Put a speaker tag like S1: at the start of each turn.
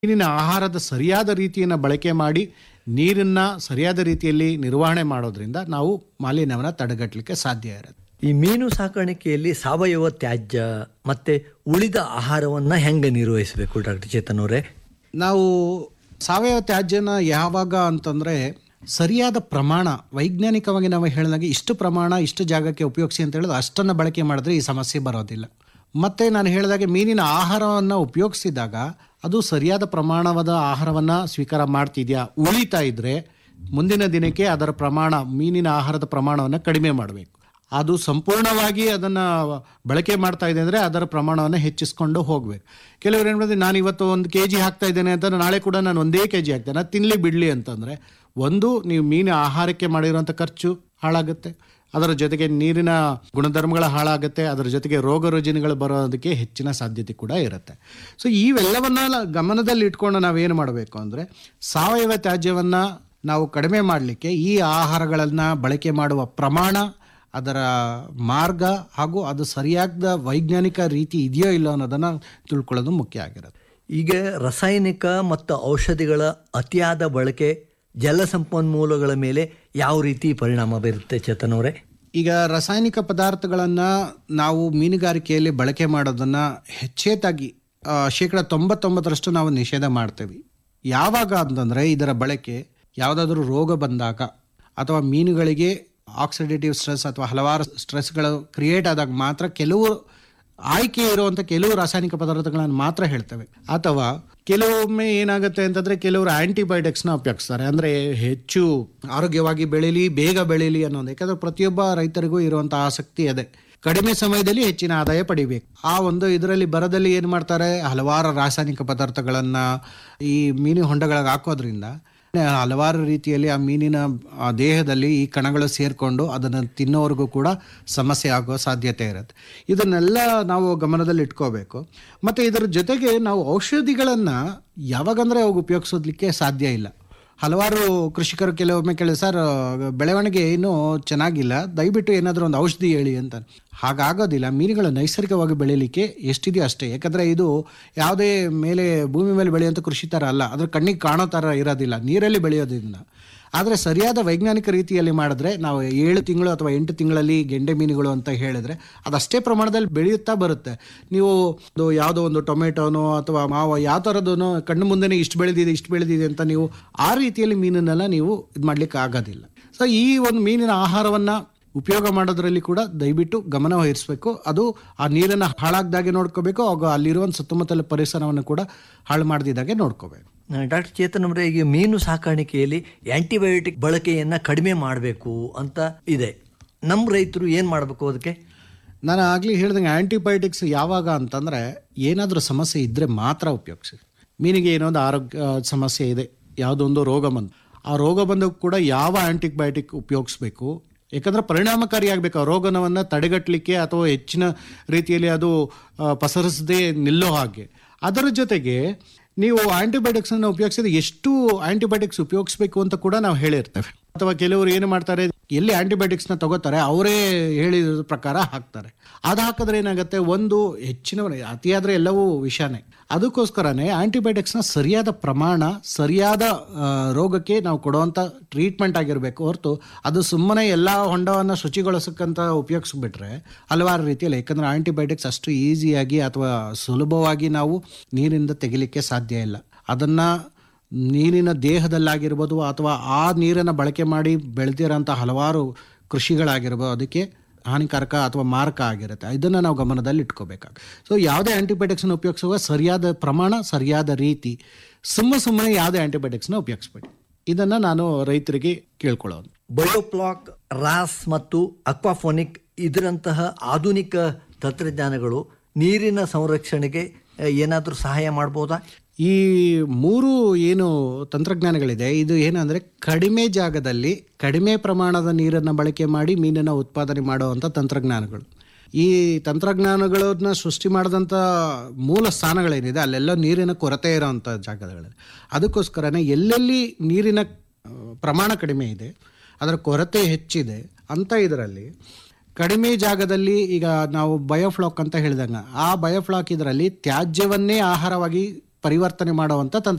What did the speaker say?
S1: ಮೀನಿನ ಆಹಾರದ ಸರಿಯಾದ ರೀತಿಯನ್ನು ಬಳಕೆ ಮಾಡಿ ನೀರನ್ನ ಸರಿಯಾದ ರೀತಿಯಲ್ಲಿ ನಿರ್ವಹಣೆ ಮಾಡೋದ್ರಿಂದ ನಾವು ಮಾಲಿನ್ಯವನ್ನು ತಡೆಗಟ್ಟಲಿಕ್ಕೆ ಸಾಧ್ಯ ಇರುತ್ತೆ
S2: ಈ ಮೀನು ಸಾಕಾಣಿಕೆಯಲ್ಲಿ ಸಾವಯವ ತ್ಯಾಜ್ಯ ಮತ್ತೆ ಉಳಿದ ಆಹಾರವನ್ನ ಹೆಂಗೆ ನಿರ್ವಹಿಸಬೇಕು ಡಾಕ್ಟರ್ ಚೇತನ್ ಅವರೇ
S1: ನಾವು ಸಾವಯವ ತ್ಯಾಜ್ಯನ ಯಾವಾಗ ಅಂತಂದರೆ ಸರಿಯಾದ ಪ್ರಮಾಣ ವೈಜ್ಞಾನಿಕವಾಗಿ ನಾವು ಹೇಳಿದಾಗ ಇಷ್ಟು ಪ್ರಮಾಣ ಇಷ್ಟು ಜಾಗಕ್ಕೆ ಉಪಯೋಗಿಸಿ ಅಂತ ಹೇಳಿದ್ರೆ ಅಷ್ಟನ್ನು ಬಳಕೆ ಮಾಡಿದ್ರೆ ಈ ಸಮಸ್ಯೆ ಬರೋದಿಲ್ಲ ಮತ್ತು ನಾನು ಹೇಳಿದಾಗೆ ಮೀನಿನ ಆಹಾರವನ್ನು ಉಪಯೋಗಿಸಿದಾಗ ಅದು ಸರಿಯಾದ ಪ್ರಮಾಣವಾದ ಆಹಾರವನ್ನು ಸ್ವೀಕಾರ ಮಾಡ್ತಿದೆಯಾ ಉಳಿತಾ ಇದ್ದರೆ ಮುಂದಿನ ದಿನಕ್ಕೆ ಅದರ ಪ್ರಮಾಣ ಮೀನಿನ ಆಹಾರದ ಪ್ರಮಾಣವನ್ನು ಕಡಿಮೆ ಮಾಡಬೇಕು ಅದು ಸಂಪೂರ್ಣವಾಗಿ ಅದನ್ನು ಬಳಕೆ ಮಾಡ್ತಾ ಇದೆ ಅಂದರೆ ಅದರ ಪ್ರಮಾಣವನ್ನು ಹೆಚ್ಚಿಸ್ಕೊಂಡು ಹೋಗಬೇಕು ಕೆಲವರು ಏನು ಮಾಡಿದ್ರೆ ನಾನು ಇವತ್ತು ಒಂದು ಕೆ ಜಿ ಹಾಕ್ತಾ ಇದ್ದೇನೆ ಅಂತ ನಾಳೆ ಕೂಡ ನಾನು ಒಂದೇ ಕೆ ಜಿ ಹಾಕ್ತೇನೆ ಅದು ತಿನ್ನಲಿ ಬಿಡಲಿ ಅಂತಂದರೆ ಒಂದು ನೀವು ಮೀನು ಆಹಾರಕ್ಕೆ ಮಾಡಿರುವಂಥ ಖರ್ಚು ಹಾಳಾಗುತ್ತೆ ಅದರ ಜೊತೆಗೆ ನೀರಿನ ಗುಣಧರ್ಮಗಳ ಹಾಳಾಗುತ್ತೆ ಅದರ ಜೊತೆಗೆ ರೋಗ ರುಜಿನಗಳು ಬರೋದಕ್ಕೆ ಹೆಚ್ಚಿನ ಸಾಧ್ಯತೆ ಕೂಡ ಇರುತ್ತೆ ಸೊ ಇವೆಲ್ಲವನ್ನ ಗಮನದಲ್ಲಿ ಇಟ್ಕೊಂಡು ನಾವೇನು ಮಾಡಬೇಕು ಅಂದರೆ ಸಾವಯವ ತ್ಯಾಜ್ಯವನ್ನು ನಾವು ಕಡಿಮೆ ಮಾಡಲಿಕ್ಕೆ ಈ ಆಹಾರಗಳನ್ನು ಬಳಕೆ ಮಾಡುವ ಪ್ರಮಾಣ ಅದರ ಮಾರ್ಗ ಹಾಗೂ ಅದು ಸರಿಯಾದ ವೈಜ್ಞಾನಿಕ ರೀತಿ ಇದೆಯೋ ಇಲ್ಲೋ ಅನ್ನೋದನ್ನು ತಿಳ್ಕೊಳ್ಳೋದು ಮುಖ್ಯ ಆಗಿರುತ್ತೆ
S2: ಈಗ ರಾಸಾಯನಿಕ ಮತ್ತು ಔಷಧಿಗಳ ಅತಿಯಾದ ಬಳಕೆ ಜಲಸಂಪನ್ಮೂಲಗಳ ಮೇಲೆ ಯಾವ ರೀತಿ ಪರಿಣಾಮ ಬೀರುತ್ತೆ ಚೇತನ್ ಅವರೇ
S1: ಈಗ ರಾಸಾಯನಿಕ ಪದಾರ್ಥಗಳನ್ನು ನಾವು ಮೀನುಗಾರಿಕೆಯಲ್ಲಿ ಬಳಕೆ ಮಾಡೋದನ್ನು ಹೆಚ್ಚೇತಾಗಿ ಆ, ಶೇಕಡ ತೊಂಬತ್ತೊಂಬತ್ತರಷ್ಟು ನಾವು ನಿಷೇಧ ಮಾಡ್ತೇವೆ ಯಾವಾಗ ಅಂತಂದರೆ ಇದರ ಬಳಕೆ ಯಾವುದಾದ್ರೂ ರೋಗ ಬಂದಾಗ ಅಥವಾ ಮೀನುಗಳಿಗೆ ಆಕ್ಸಿಡೇಟಿವ್ ಸ್ಟ್ರೆಸ್ ಅಥವಾ ಹಲವಾರು ಸ್ಟ್ರೆಸ್ಗಳು ಕ್ರಿಯೇಟ್ ಆದಾಗ ಮಾತ್ರ ಕೆಲವು ಆಯ್ಕೆ ಇರುವಂಥ ಕೆಲವು ರಾಸಾಯನಿಕ ಪದಾರ್ಥಗಳನ್ನು ಮಾತ್ರ ಹೇಳ್ತೇವೆ ಅಥವಾ ಕೆಲವೊಮ್ಮೆ ಏನಾಗುತ್ತೆ ಅಂತಂದರೆ ಕೆಲವರು ಆ್ಯಂಟಿಬಯೋಟಿಕ್ಸ್ನ ಉಪಯೋಗಿಸ್ತಾರೆ ಅಂದರೆ ಹೆಚ್ಚು ಆರೋಗ್ಯವಾಗಿ ಬೆಳೀಲಿ ಬೇಗ ಬೆಳೀಲಿ ಅನ್ನೋದು ಯಾಕಂದರೆ ಪ್ರತಿಯೊಬ್ಬ ರೈತರಿಗೂ ಇರುವಂಥ ಆಸಕ್ತಿ ಅದೇ ಕಡಿಮೆ ಸಮಯದಲ್ಲಿ ಹೆಚ್ಚಿನ ಆದಾಯ ಪಡಿಬೇಕು ಆ ಒಂದು ಇದರಲ್ಲಿ ಬರದಲ್ಲಿ ಏನು ಮಾಡ್ತಾರೆ ಹಲವಾರು ರಾಸಾಯನಿಕ ಪದಾರ್ಥಗಳನ್ನು ಈ ಮೀನು ಹೊಂಡಗಳಿಗೆ ಹಾಕೋದ್ರಿಂದ ಹಲವಾರು ರೀತಿಯಲ್ಲಿ ಆ ಮೀನಿನ ಆ ದೇಹದಲ್ಲಿ ಈ ಕಣಗಳು ಸೇರಿಕೊಂಡು ಅದನ್ನು ತಿನ್ನೋವರೆಗೂ ಕೂಡ ಸಮಸ್ಯೆ ಆಗೋ ಸಾಧ್ಯತೆ ಇರುತ್ತೆ ಇದನ್ನೆಲ್ಲ ನಾವು ಗಮನದಲ್ಲಿ ಇಟ್ಕೋಬೇಕು ಮತ್ತು ಇದರ ಜೊತೆಗೆ ನಾವು ಔಷಧಿಗಳನ್ನು ಯಾವಾಗಂದರೆ ಅವಾಗ ಉಪಯೋಗಿಸೋದಕ್ಕೆ ಸಾಧ್ಯ ಇಲ್ಲ ಹಲವಾರು ಕೃಷಿಕರು ಕೆಲವೊಮ್ಮೆ ಕೇಳಿ ಸರ್ ಬೆಳವಣಿಗೆ ಇನ್ನೂ ಚೆನ್ನಾಗಿಲ್ಲ ದಯವಿಟ್ಟು ಏನಾದರೂ ಒಂದು ಔಷಧಿ ಹೇಳಿ ಅಂತ ಹಾಗಾಗೋದಿಲ್ಲ ಮೀನುಗಳು ನೈಸರ್ಗಿಕವಾಗಿ ಬೆಳೀಲಿಕ್ಕೆ ಎಷ್ಟಿದೆಯೋ ಅಷ್ಟೇ ಯಾಕಂದರೆ ಇದು ಯಾವುದೇ ಮೇಲೆ ಭೂಮಿ ಮೇಲೆ ಬೆಳೆಯುವಂಥ ಕೃಷಿ ಥರ ಅಲ್ಲ ಅದ್ರ ಕಣ್ಣಿಗೆ ಕಾಣೋ ಥರ ಇರೋದಿಲ್ಲ ನೀರಲ್ಲಿ ಬೆಳೆಯೋದ್ರಿಂದ ಆದರೆ ಸರಿಯಾದ ವೈಜ್ಞಾನಿಕ ರೀತಿಯಲ್ಲಿ ಮಾಡಿದ್ರೆ ನಾವು ಏಳು ತಿಂಗಳು ಅಥವಾ ಎಂಟು ತಿಂಗಳಲ್ಲಿ ಗೆಂಡೆ ಮೀನುಗಳು ಅಂತ ಹೇಳಿದ್ರೆ ಅದಷ್ಟೇ ಪ್ರಮಾಣದಲ್ಲಿ ಬೆಳೆಯುತ್ತಾ ಬರುತ್ತೆ ನೀವು ಒಂದು ಯಾವುದೋ ಒಂದು ಟೊಮೆಟೊನೋ ಅಥವಾ ಮಾವ ಯಾವ ಥರದೂ ಕಣ್ಣು ಮುಂದೆನೇ ಇಷ್ಟು ಬೆಳೆದಿದೆ ಇಷ್ಟು ಬೆಳೆದಿದೆ ಅಂತ ನೀವು ಆ ರೀತಿಯಲ್ಲಿ ಮೀನನ್ನೆಲ್ಲ ನೀವು ಇದು ಮಾಡಲಿಕ್ಕೆ ಆಗೋದಿಲ್ಲ ಸೊ ಈ ಒಂದು ಮೀನಿನ ಆಹಾರವನ್ನು ಉಪಯೋಗ ಮಾಡೋದ್ರಲ್ಲಿ ಕೂಡ ದಯವಿಟ್ಟು ಗಮನ ವಹಿಸಬೇಕು ಅದು ಆ ನೀರನ್ನು ಹಾಳಾಗ್ದಾಗೆ ನೋಡ್ಕೋಬೇಕು ಹಾಗೂ ಅಲ್ಲಿರುವಂಥ ಸುತ್ತಮುತ್ತಲ ಪರಿಸರವನ್ನು ಕೂಡ ಹಾಳು ಮಾಡದಿದ್ದಾಗೆ ನೋಡ್ಕೋಬೇಕು
S2: ಡಾಕ್ಟರ್ ಚೇತನ್ ಅವರೇ ಈಗ ಮೀನು ಸಾಕಾಣಿಕೆಯಲ್ಲಿ ಆಂಟಿಬಯೋಟಿಕ್ ಬಳಕೆಯನ್ನ ಕಡಿಮೆ ಮಾಡಬೇಕು ಅಂತ ಇದೆ ನಮ್ಮ ರೈತರು ಏನು ಮಾಡಬೇಕು ಅದಕ್ಕೆ
S1: ನಾನು ಆಗಲಿ ಹೇಳ್ದಂಗೆ ಆ್ಯಂಟಿಬಯೋಟಿಕ್ಸ್ ಯಾವಾಗ ಅಂತಂದರೆ ಏನಾದರೂ ಸಮಸ್ಯೆ ಇದ್ದರೆ ಮಾತ್ರ ಉಪಯೋಗಿಸಿ ಮೀನಿಗೆ ಏನೋ ಒಂದು ಆರೋಗ್ಯ ಸಮಸ್ಯೆ ಇದೆ ಯಾವುದೋ ಒಂದು ರೋಗ ಬಂದು ಆ ರೋಗ ಬಂದಾಗ ಕೂಡ ಯಾವ ಆ್ಯಂಟಿಬಯೋಟಿಕ್ ಉಪಯೋಗಿಸ್ಬೇಕು ಯಾಕಂದರೆ ಪರಿಣಾಮಕಾರಿಯಾಗಬೇಕು ಆ ರೋಗನವನ್ನು ತಡೆಗಟ್ಟಲಿಕ್ಕೆ ಅಥವಾ ಹೆಚ್ಚಿನ ರೀತಿಯಲ್ಲಿ ಅದು ಆ, ಪಸರಿಸದೆ ನಿಲ್ಲೋ ಹಾಗೆ ಅದರ ಜೊತೆಗೆ ನೀವು ಆ್ಯಂಟಿಬಯೋಟಿಕ್ಸನ್ನು ಉಪಯೋಗಿಸಿದ್ರೆ ಎಷ್ಟು ಆ್ಯಂಟಿಬಯೋಟಿಕ್ಸ್ ಉಪಯೋಗಿಸ್ಬೇಕು ಅಂತ ಕೂಡ ನಾವು ಹೇಳಿರ್ತೇವೆ ಅಥವಾ ಕೆಲವರು ಏನು ಮಾಡ್ತಾರೆ ಎಲ್ಲಿ ಆ್ಯಂಟಿಬಯೋಟಿಕ್ಸ್ನ ತಗೋತಾರೆ ಅವರೇ ಹೇಳಿದ ಪ್ರಕಾರ ಹಾಕ್ತಾರೆ ಅದು ಹಾಕಿದ್ರೆ ಏನಾಗುತ್ತೆ ಒಂದು ಹೆಚ್ಚಿನ ಅತಿಯಾದರೆ ಎಲ್ಲವೂ ವಿಷಾನೇ ಅದಕ್ಕೋಸ್ಕರನೇ ಆ್ಯಂಟಿಬಯೋಟಿಕ್ಸ್ನ ಸರಿಯಾದ ಪ್ರಮಾಣ ಸರಿಯಾದ ಆ, ರೋಗಕ್ಕೆ ನಾವು ಕೊಡುವಂಥ ಟ್ರೀಟ್ಮೆಂಟ್ ಆಗಿರಬೇಕು ಹೊರತು ಅದು ಸುಮ್ಮನೆ ಎಲ್ಲ ಹೊಂಡವನ್ನು ಶುಚಿಗೊಳಿಸಕ್ಕಂತ ಉಪಯೋಗಿಸ್ಬಿಟ್ರೆ ಹಲವಾರು ರೀತಿಯಲ್ಲಿ ಯಾಕಂದರೆ ಆ್ಯಂಟಿಬಯೋಟಿಕ್ಸ್ ಅಷ್ಟು ಈಸಿಯಾಗಿ ಅಥವಾ ಸುಲಭವಾಗಿ ನಾವು ನೀರಿಂದ ತೆಗಿಲಿಕ್ಕೆ ಸಾಧ್ಯ ಇಲ್ಲ ಅದನ್ನು ನೀರಿನ ದೇಹದಲ್ಲಾಗಿರ್ಬೋದು ಅಥವಾ ಆ ನೀರನ್ನು ಬಳಕೆ ಮಾಡಿ ಬೆಳೆದಿರೋಂಥ ಹಲವಾರು ಕೃಷಿಗಳಾಗಿರ್ಬೋದು ಅದಕ್ಕೆ ಹಾನಿಕಾರಕ ಅಥವಾ ಮಾರಕ ಆಗಿರುತ್ತೆ ಇದನ್ನು ನಾವು ಗಮನದಲ್ಲಿ ಇಟ್ಕೋಬೇಕಾಗ ಸೊ ಯಾವುದೇ ಆ್ಯಂಟಿಬಯೋಟಿಕ್ಸ್ನ ಉಪಯೋಗಿಸುವ ಸರಿಯಾದ ಪ್ರಮಾಣ ಸರಿಯಾದ ರೀತಿ ಸುಮ್ಮ ಸುಮ್ಮನೆ ಯಾವುದೇ ಆ್ಯಂಟಿಬಯೋಟಿಕ್ಸ್ನ ಉಪಯೋಗಿಸ್ಬೇಡಿ ಇದನ್ನು ನಾನು ರೈತರಿಗೆ ಕೇಳ್ಕೊಳ್ಳೋದು
S2: ಬಯೋಪ್ಲಾಕ್ ರಾಸ್ ಮತ್ತು ಅಕ್ವಾಫೋನಿಕ್ ಇದರಂತಹ ಆಧುನಿಕ ತಂತ್ರಜ್ಞಾನಗಳು ನೀರಿನ ಸಂರಕ್ಷಣೆಗೆ ಏನಾದರೂ ಸಹಾಯ ಮಾಡ್ಬೋದಾ
S1: ಈ ಮೂರು ಏನು ತಂತ್ರಜ್ಞಾನಗಳಿದೆ ಇದು ಏನಂದರೆ ಕಡಿಮೆ ಜಾಗದಲ್ಲಿ ಕಡಿಮೆ ಪ್ರಮಾಣದ ನೀರನ್ನು ಬಳಕೆ ಮಾಡಿ ಮೀನನ್ನು ಉತ್ಪಾದನೆ ಮಾಡುವಂಥ ತಂತ್ರಜ್ಞಾನಗಳು ಈ ತಂತ್ರಜ್ಞಾನಗಳನ್ನ ಸೃಷ್ಟಿ ಮಾಡಿದಂಥ ಮೂಲ ಸ್ಥಾನಗಳೇನಿದೆ ಅಲ್ಲೆಲ್ಲ ನೀರಿನ ಕೊರತೆ ಇರೋವಂಥ ಜಾಗಗಳಲ್ಲಿ ಅದಕ್ಕೋಸ್ಕರನೇ ಎಲ್ಲೆಲ್ಲಿ ನೀರಿನ ಆ, ಪ್ರಮಾಣ ಕಡಿಮೆ ಇದೆ ಅದರ ಕೊರತೆ ಹೆಚ್ಚಿದೆ ಅಂತ ಇದರಲ್ಲಿ ಕಡಿಮೆ ಜಾಗದಲ್ಲಿ ಈಗ ನಾವು ಬಯೋಫ್ಲಾಕ್ ಅಂತ ಹೇಳಿದಂಗೆ ಆ ಬಯೋಫ್ಲಾಕ್ ಇದರಲ್ಲಿ ತ್ಯಾಜ್ಯವನ್ನೇ ಆಹಾರವಾಗಿ ಪರಿವರ್ತನೆ ಮಾಡುವಂಥ ತಂತ್ರ